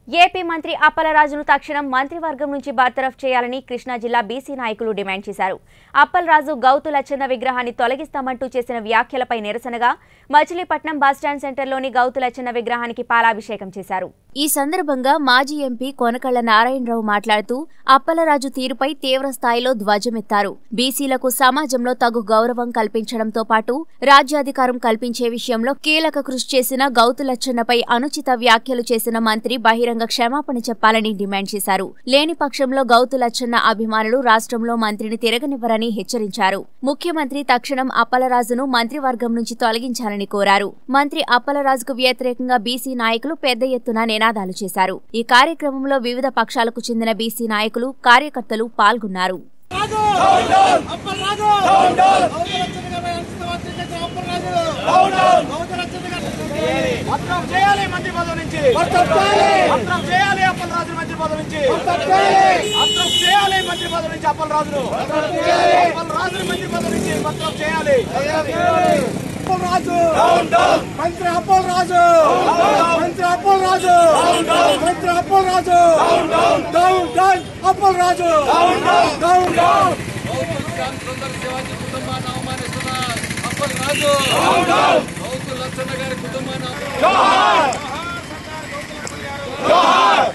AP మంత్రి అప్పలరాజును తక్షణం మంత్రివర్గం నుంచి బర్తరఫ్ చేయాలని కృష్ణా జిల్లా బీసీ నాయకులు డిమాండ్ చేశారు అప్పలరాజు గౌతు లచ్చన్న విగ్రహాన్ని తొలగిస్తామంటూ చేసిన వ్యాఖ్యలపై నిరసనగా మచిలీపట్నం బస్టాండ్ సెంటర్లోని గౌతు లచ్చన్న విగ్రహానికి పాలాభిషేకం చేశారు ఈ సందర్భంగా మాజీ ఎంపీ కొనకళ్ల నారాయణరావు మాట్లాడుతూ అప్పలరాజు తీరుపై తీవ్ర స్థాయిలో ధ్వజమెత్తారు బీసీలకు సమాజంలో తగు గౌరవం కల్పించడంతో పాటు రాజ్యాధికారం కల్పించే విషయంలో కీలక కృషి చేసిన గౌతు లచ్చన్నపై అనుచిత వ్యాఖ్యలు చేసిన మంత్రి బహిరంగ క్షమాపణ చెప్పాలని డిమాండ్ చేశారు లేని పక్షంలో గౌతు లచ్చన్న అభిమానులు రాష్ట్రంలో మంత్రిని తిరగనివ్వరని హెచ్చరించారు ముఖ్యమంత్రి తక్షణం అప్పలరాజును మంత్రివర్గం నుంచి తొలగించాలని కోరారు మంత్రి అప్పలరాజుకు వ్యతిరేకంగా బీసీ నాయకులు పెద్ద ఎత్తున నినాదాలు చేశారు ఈ కార్యక్రమంలో వివిధ పక్షాలకు చెందిన బీసీ నాయకులు కార్యకర్తలు పాల్గొన్నారు రాజు అప్పల్ రాజు అప్పల్ చేయాలి మంత్రి పదవి నుంచి అప్రం చేయాలి అప్పల్ రాజు మంత్రి పదవి నుంచి అప్రం చేయాలి మంత్రి పదవి నుంచి అప్పల్ రాజును అప్పల్ రాజు మంత్రి పదవి నుంచి పత్రం చేయాలి అప్పల్ రాజు మంత్రి అప్పల్ రాజు మంత్రి అప్పల్ రాజు మంత్రి Appal Raju down down Appal Raju down down Sundara Shivaji కుటుంబాన్ని అవమానిస్తున్న అప్పల్ రాజు గౌతు లచ్చన్న గారి కుటుంబాన్ని